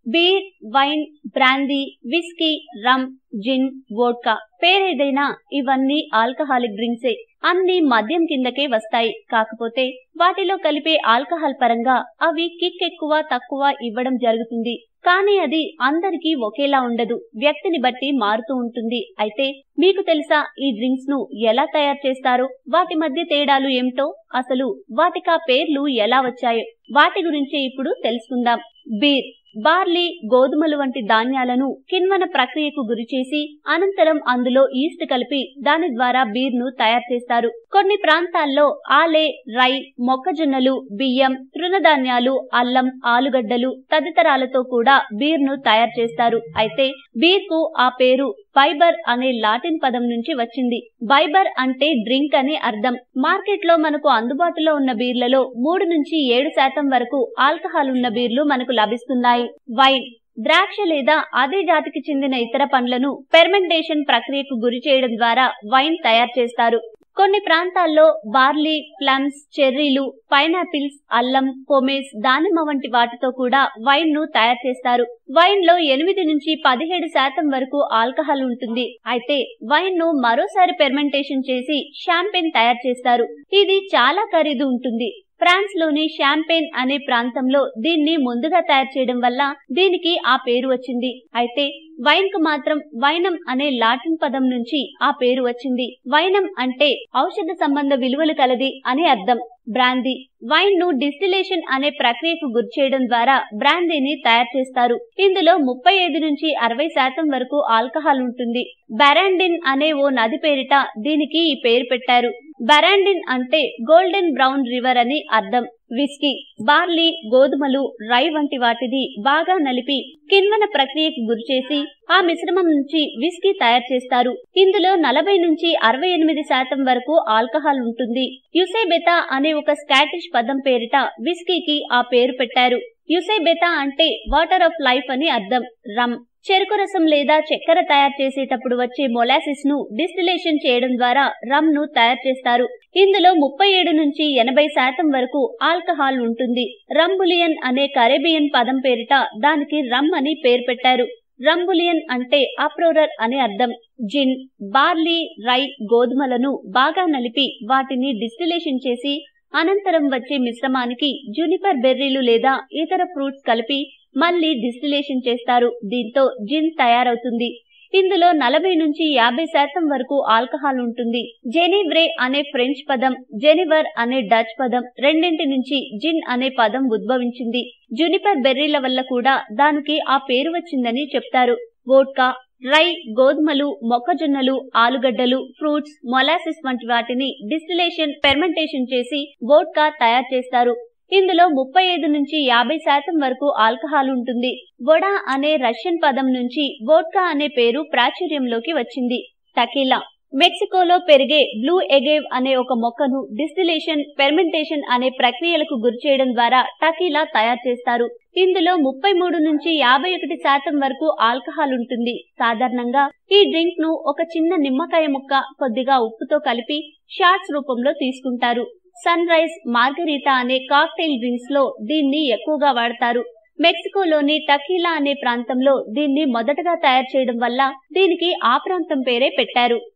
beer wine brandy whisky rum gin vodka పేరేదైనా ఇవన్నీ alcoholic డ్రింక్సే అన్ని మద్యం కిందకే వస్తాయి కాకపోతే వాటిలో కలిపే ఆల్కహాల్ పరంగా అవి కిక్ ఎక్కువ తక్కువ ఇవ్వడం జరుగుతుంది కానీ అది అందరికీ ఒకేలా ఉండదు వ్యక్తిని బట్టి మారుతూ ఉంటుంది అయితే మీకు తెలుసా ఈ డ్రింక్స్ ను ఎలా తయారు చేస్తారో వాటి మధ్య తేడాలు ఏమిటో అసలు వాటికా పేర్లు ఎలా వచ్చాయో వాటి గురించి ఇప్పుడు తెలుసుకుందాం బీర్ బార్లీ గోధుమలు వంటి ధాన్యాలను కిణ్వన ప్రక్రియకు గురిచేసి అనంతరం అందులో ఈస్ట్ కలిపి దాని ద్వారా బీర్ ను తయారు చేస్తారు కొన్ని ప్రాంతాల్లో ఆలే రై మొక్కజొన్నలు బియ్యం తృణధాన్యాలు అల్లం ఆలుగడ్డలు తదితరాలతో కూడా బీర్ ను తయారు చేస్తారు అయితే బీర్ కు ఆ పేరు బైబర్ అనే లాటిన్ పదం నుంచి వచ్చింది బైబర్ అంటే డ్రింక్ అని అర్థం మార్కెట్ లో మనకు అందుబాటులో ఉన్న బీర్లలో మూడు నుంచి ఏడు శాతం వరకు ఆల్కహాల్ ఉన్న బీర్లు మనకు లభిస్తున్నాయి వైన్ ద్రాక్ష లేదా అదే జాతికి చెందిన ఇతర పండ్లను పెర్మెంటేషన్ ప్రక్రియకు గురి చేయడం ద్వారా వైన్ తయారు చేస్తారు కొన్ని ప్రాంతాల్లో బార్లీ ప్లమ్స్ చెర్రీలు పైనాపిల్స్ అల్లం పొమేస్ దానిమ్మ వంటి వాటితో కూడా వైన్ ను తయారు చేస్తారు వైన్ లో ఎనిమిది నుంచి పదిహేడు శాతం వరకు ఆల్కహాల్ ఉంటుంది అయితే వైన్ ను మరోసారి పెర్మెంటేషన్ చేసి షాంపెన్ తయారు చేస్తారు ఇది చాలా ఖరీదు ఉంటుంది ఫ్రాన్స్ లోని షాంపెయిన్ అనే ప్రాంతంలో దీన్ని ముందుగా తయారు చేయడం వల్ల దీనికి ఆ పేరు వచ్చింది అయితే వైన్ కు మాత్రం వైనం అనే లాటిన్ పదం నుంచి ఆ పేరు వచ్చింది వైనం అంటే ఔషధ సంబంధ విలువలు కలది అని అర్థం బ్రాందీ వైన్ ను డిస్టిలేషన్ అనే ప్రక్రియకు గురి చేయడం ద్వారా బ్రాందీని తయారు చేస్తారు ఇందులో ముప్పై ఐదు నుంచి అరవై శాతం వరకు ఆల్కహాల్ ఉంటుంది బెరాండిన్ అనే ఓ నది పేరిట దీనికి ఈ పేరు పెట్టారు బెరాండిన్ అంటే గోల్డెన్ బ్రౌన్ రివర్ అని అర్థం విస్కీ బార్లీ గోధుమలు రై వంటి వాటిని బాగా నలిపి కిణ్వన ప్రక్రియకు గురిచేసి ఆ మిశ్రమం నుంచి విస్కీ తయారు చేస్తారు ఇందులో నలభై నుంచి అరవై ఎనిమిది శాతం వరకు ఆల్కహాల్ ఉంటుంది యుసేబెతా అనే ఒక స్కాటిష్ పదం పేరిట విస్కీకి ఆ పేరు పెట్టారు యుసేబెతా అంటే వాటర్ ఆఫ్ లైఫ్ అని అర్థం రమ్ చెరుకు రసం లేదా చక్కెర తయారు చేసేటప్పుడు వచ్చే మొలాసిస్ ను డిస్టిలేషన్ చేయడం ద్వారా రమ్ ను తయారు చేస్తారు ఇందులో ముప్పై ఏడు నుంచి ఎనభై శాతం వరకు ఆల్కహాల్ ఉంటుంది రంబులియన్ అనే కరేబియన్ పదం పేరిట దానికి రమ్ అని పేరు పెట్టారు రంబులియన్ అంటే అప్రోరర్ అని అర్థం జిన్ బార్లీ రై గోధుమలను బాగా నలిపి వాటిని డిస్టిలేషన్ చేసి అనంతరం వచ్చే మిశ్రమానికి జూనిపర్ బెర్రీలు లేదా ఇతర ఫ్రూట్స్ కలిపి మళ్లీ డిస్టిలేషన్ చేస్తారు దీంతో జిన్ తయారవుతుంది ఇందులో నలభై నుంచి యాభై శాతం వరకు ఆల్కహాల్ ఉంటుంది జెనివ్రే అనే ఫ్రెంచ్ పదం జెనివర్ అనే డచ్ పదం రెండింటి నుంచి జిన్ అనే పదం ఉద్భవించింది జునిపర్ బెర్రీల వల్ల కూడా దానికి ఆ పేరు వచ్చిందని చెప్తారు వోడ్కా రై గోధుమలు మొక్కజొన్నలు ఆలుగడ్డలు ఫ్రూట్స్ మొలాసిస్ వంటి వాటిని డిస్టిలేషన్ పెర్మెంటేషన్ చేసి వోడ్కా తయారు చేస్తారు ఇందులో ముప్పై ఐదు నుంచి యాభై శాతం వరకు ఆల్కహాల్ ఉంటుంది వొడా అనే రష్యన్ పదం నుంచి వోడ్కా అనే పేరు ప్రాచుర్యంలోకి వచ్చింది టకీలా మెక్సికోలో పెరిగే బ్లూ ఎగేవ్ అనే ఒక మొక్కను డిస్టిలేషన్ పెర్మెంటేషన్ అనే ప్రక్రియలకు గురిచేయడం ద్వారా టకీలా తయారు చేస్తారు ఇందులో ముప్పై మూడు నుంచి యాభై ఒకటి శాతం వరకు ఆల్కహాల్ ఉంటుంది సాధారణంగా ఈ డ్రింక్ ను ఒక చిన్న నిమ్మకాయ ముక్క కొద్దిగా ఉప్పుతో కలిపి షార్ట్స్ రూపంలో తీసుకుంటారు సన్ రైజ్ మార్గరీతా అనే కాక్టైల్ డ్రింక్స్ లో దీన్ని ఎక్కువగా వాడతారు మెక్సికోలోని టకీలా అనే ప్రాంతంలో దీన్ని మొదటగా తయారు చేయడం వల్ల దీనికి ఆ ప్రాంతం పేరే పెట్టారు